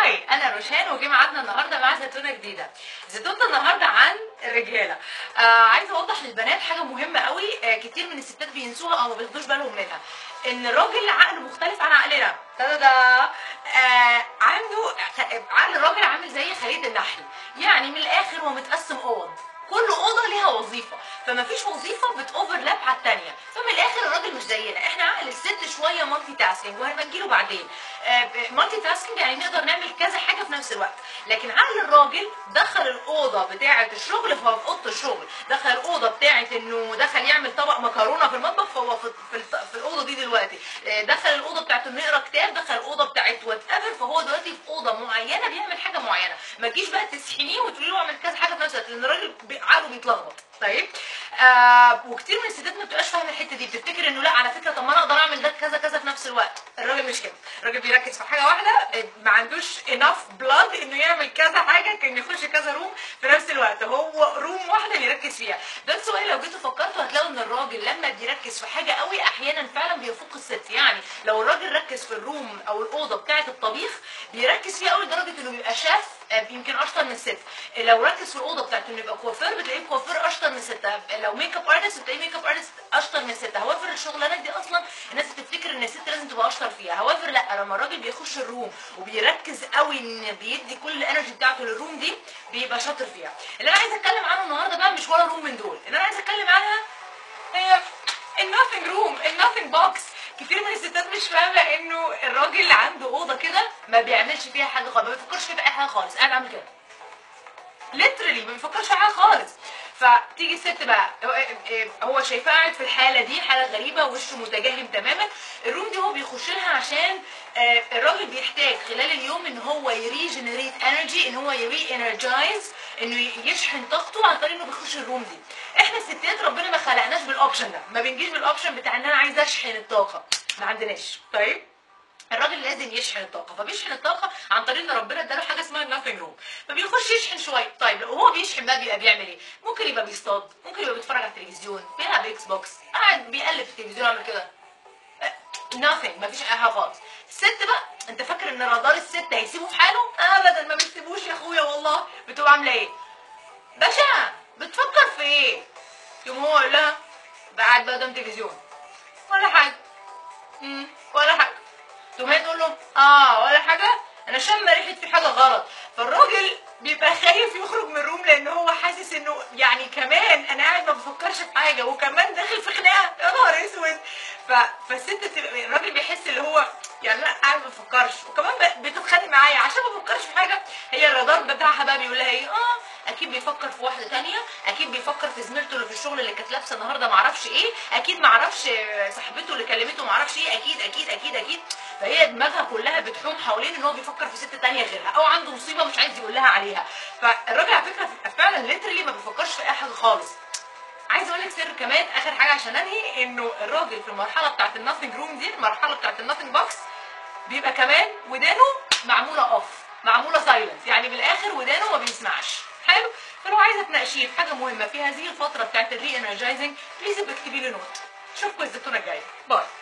هاي انا روشان وجي ميعادنا النهارده مع زيتونه جديده زيتونه النهارده عن الرجاله آه عايزه اوضح للبنات حاجه مهمه قوي آه كتير من الستات بينسوها او ما بياخدوش بالهم منها ان الراجل عقله مختلف عن عقلنا تادا آه عنده عقل الراجل عامل زي خليه النحل يعني من الاخر هو متقسم اوض كل اوضه ليها وظيفه فما فيش وظيفه بتوفرلاب على الثانيه فمن الاخر الراجل مش زينا احنا عقل الست شويه مالتي تاسكينج وهنبقى نجيله بعدين مالتي تاسكينج يعني نقدر نعمل كذا حاجه في نفس الوقت لكن عقل الراجل دخل الاوضه بتاعه الشغل فهو في اوضه الشغل دخل الاوضه بتاعه انه دخل يعمل طبق مكرونه في المطبخ فهو في, في, الط- في الاوضه دي دلوقتي آه، دخل الاوضه بتاعته انه يقرا كتاب دخل الاوضه بتاعه وات ايفر فهو دلوقتي في اوضه معينه بيعمل حاجه معينه ما تجيش بقى تسحنيه وتقولي له اعمل كذا حاجه في نفس الوقت لان الراجل بي- عقله بيتلخبط طيب آه وكتير من الستات ما بتبقاش فاهمه الحته دي بتفتكر انه لا على فكره طب ما انا اقدر اعمل ده كذا كذا في نفس الوقت الراجل مش كده الراجل بيركز في حاجه واحده آه، ما عندوش اناف بلاد انه يعمل كذا حاجه كان يخش كذا روم في نفس الوقت هو روم واحده بيركز فيها ده السؤال لو جيتوا فكرتوا هتلاقوا ان الراجل لما بيركز في حاجه قوي احيانا فعلا بيفوق الست يعني لو الراجل ركز في الروم او الاوضه بتاعه الطبيخ بيركز فيها قوي لدرجه انه بيبقى شاف آه، يمكن اشطر من الست لو ركز في الاوضه بتاعته انه يبقى كوافير بتلاقيه كوافير اشطر من الست لو ميك اب ارتست بتلاقيه ميك اب ارتست اشطر من الست هوافر الشغلانات دي اصلا الناس بتفتكر ان الست لازم تبقى اشطر فيها هوافر لا لما الراجل بيخش الروم وبيركز قوي ان بيدي كل الانرجي بتاعته للروم دي بيبقى شاطر فيها اللي انا عايزه اتكلم عنه النهارده بقى مش ولا روم من دول اللي انا عايزه اتكلم عنها هي الناثينج روم الناثينج بوكس كتير من الستات مش فاهمه انه الراجل اللي عنده اوضه كده ما بيعملش فيها حاجه خالص ما بيفكرش فيها في اي حاجه خالص قاعد عامل كده ليترلي ما بيفكرش في حاجه خالص فتيجي الست بقى هو شايفاه قاعد في الحاله دي حاله غريبه وشه متجهم تماما الروم دي هو بيخش لها عشان آه، الراجل بيحتاج خلال اليوم ان هو يريجنريت انرجي ان هو يري انرجايز انه يشحن طاقته عن طريق انه بيخش الروم دي احنا الستات ربنا ما خلقناش بالاوبشن ده ما بنجيش بالاوبشن بتاع ان انا عايز اشحن الطاقه ما عندناش طيب الراجل لازم يشحن الطاقه فبيشحن الطاقه عن طريق ان ربنا اداله حاجه اسمها الناثينج روم فبيخش يشحن شويه طيب لو هو بيشحن بقى بيبقى بيعمل ايه ممكن يبقى بيصطاد ممكن يبقى بيتفرج على التلفزيون بيلعب اكس بوكس قاعد بيقلب في التلفزيون عامل كده nothing مفيش اي حاجه خالص الست بقى انت فاكر ان رادار الست هيسيبه في حاله ابدا ما بيسيبوش يا اخويا والله بتبقى عامله ايه باشا بتفكر في ايه يوم هو يقول لها قاعد بقى قدام تلفزيون ولا حاجه مم. ولا حاجه تقوم هي تقول له اه ولا حاجه انا شم ريحه في حاجه غلط فالراجل بيبقى خايف يخرج من الروم لان هو حاسس انه يعني كمان انا قاعد ما بفكرش في حاجه وكمان داخل في خناقه يا نهار اسود ف... فالست تبقى الراجل بيحس اللي هو يعني لا قاعد ما بفكرش وكمان ب- بتتخانق معايا عشان ما بفكرش في حاجه هي الرادار بتاعها بقى بيقول لها ايه اه اكيد بيفكر في واحده تانية اكيد بيفكر في زميلته اللي في الشغل اللي كانت لابسه النهارده ما اعرفش ايه اكيد ما اعرفش صاحبته اللي كلمته ما اعرفش ايه اكيد اكيد اكيد اكيد فهي دماغها كلها بتحوم حوالين ان هو بيفكر في ست تانية غيرها او عنده مصيبه مش عايز يقول لها عليها فالراجل على فكره فعلا ليترلي ما بيفكرش في اي حاجه خالص عايز اقول لك سر كمان اخر حاجه عشان انهي انه الراجل في المرحله بتاعت الناثينج روم دي المرحله بتاعت الناثينج بوكس بيبقى كمان ودانه معموله اوف معموله سايلنت يعني بالاخر ودانه ما بيسمعش حلو فلو عايزه تناقشيه في حاجه مهمه في هذه الفتره بتاعت الري انرجايزنج بليز ابقى اكتبي لي نوت اشوفكم الزيتونه الجايه باي